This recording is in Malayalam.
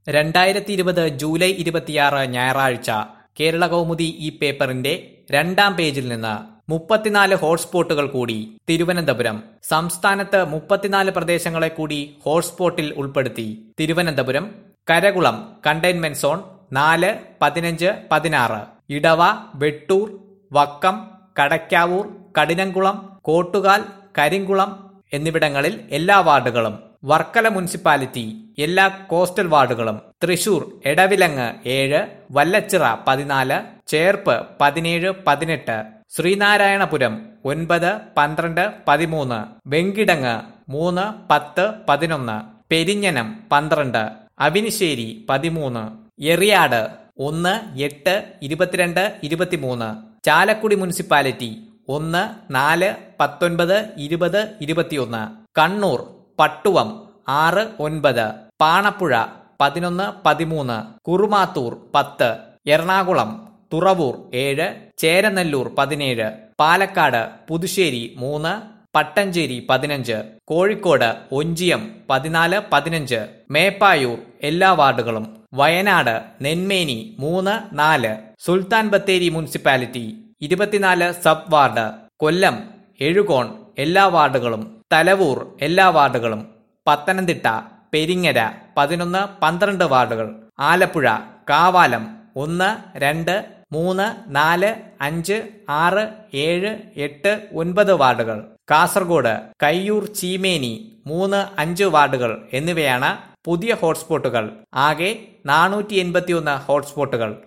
രണ്ടായിരത്തി ഇരുപത് ജൂലൈ ഇരുപത്തിയാറ് ഞായറാഴ്ച കേരള കൗമുദി ഈ പേപ്പറിന്റെ രണ്ടാം പേജിൽ നിന്ന് മുപ്പത്തിനാല് ഹോട്ട്സ്പോട്ടുകൾ കൂടി തിരുവനന്തപുരം സംസ്ഥാനത്ത് മുപ്പത്തിനാല് പ്രദേശങ്ങളെ കൂടി ഹോട്ട്സ്പോട്ടിൽ ഉൾപ്പെടുത്തി തിരുവനന്തപുരം കരകുളം കണ്ടെയ്ൻമെന്റ് സോൺ നാല് പതിനഞ്ച് പതിനാറ് ഇടവ വെട്ടൂർ വക്കം കടയ്ക്കാവൂർ കഠിനംകുളം കോട്ടുകാൽ കരിങ്കുളം എന്നിവിടങ്ങളിൽ എല്ലാ വാർഡുകളും വർക്കല മുനിസിപ്പാലിറ്റി എല്ലാ കോസ്റ്റൽ വാർഡുകളും തൃശൂർ എടവിലങ്ങ് ഏഴ് വല്ലച്ചിറ പതിനാല് ചേർപ്പ് പതിനേഴ് പതിനെട്ട് ശ്രീനാരായണപുരം ഒൻപത് പന്ത്രണ്ട് പതിമൂന്ന് വെങ്കിടങ്ങ് മൂന്ന് പത്ത് പതിനൊന്ന് പെരിഞ്ഞനം പന്ത്രണ്ട് അവിനിശ്ശേരി പതിമൂന്ന് എറിയാട് ഒന്ന് എട്ട് ഇരുപത്തിരണ്ട് ഇരുപത്തിമൂന്ന് ചാലക്കുടി മുനിസിപ്പാലിറ്റി ഒന്ന് നാല് പത്തൊൻപത് ഇരുപത് ഇരുപത്തിയൊന്ന് കണ്ണൂർ പട്ടുവം ആറ് ഒൻപത് പാണപ്പുഴ പതിനൊന്ന് പതിമൂന്ന് കുറുമാത്തൂർ പത്ത് എറണാകുളം തുറവൂർ ഏഴ് ചേരനെല്ലൂർ പതിനേഴ് പാലക്കാട് പുതുശ്ശേരി മൂന്ന് പട്ടഞ്ചേരി പതിനഞ്ച് കോഴിക്കോട് ഒഞ്ചിയം പതിനാല് പതിനഞ്ച് മേപ്പായൂർ എല്ലാ വാർഡുകളും വയനാട് നെന്മേനി മൂന്ന് നാല് സുൽത്താൻ ബത്തേരി മുനിസിപ്പാലിറ്റി ഇരുപത്തിനാല് സബ് വാർഡ് കൊല്ലം എഴുകോൺ എല്ലാ വാർഡുകളും തലവൂർ എല്ലാ വാർഡുകളും പത്തനംതിട്ട പെരിങ്ങര പതിനൊന്ന് പന്ത്രണ്ട് വാർഡുകൾ ആലപ്പുഴ കാവാലം ഒന്ന് രണ്ട് മൂന്ന് നാല് അഞ്ച് ആറ് ഏഴ് എട്ട് ഒൻപത് വാർഡുകൾ കാസർഗോഡ് കയ്യൂർ ചീമേനി മൂന്ന് അഞ്ച് വാർഡുകൾ എന്നിവയാണ് പുതിയ ഹോട്ട്സ്പോട്ടുകൾ ആകെ നാനൂറ്റി എൺപത്തിയൊന്ന് ഹോട്ട്സ്പോട്ടുകൾ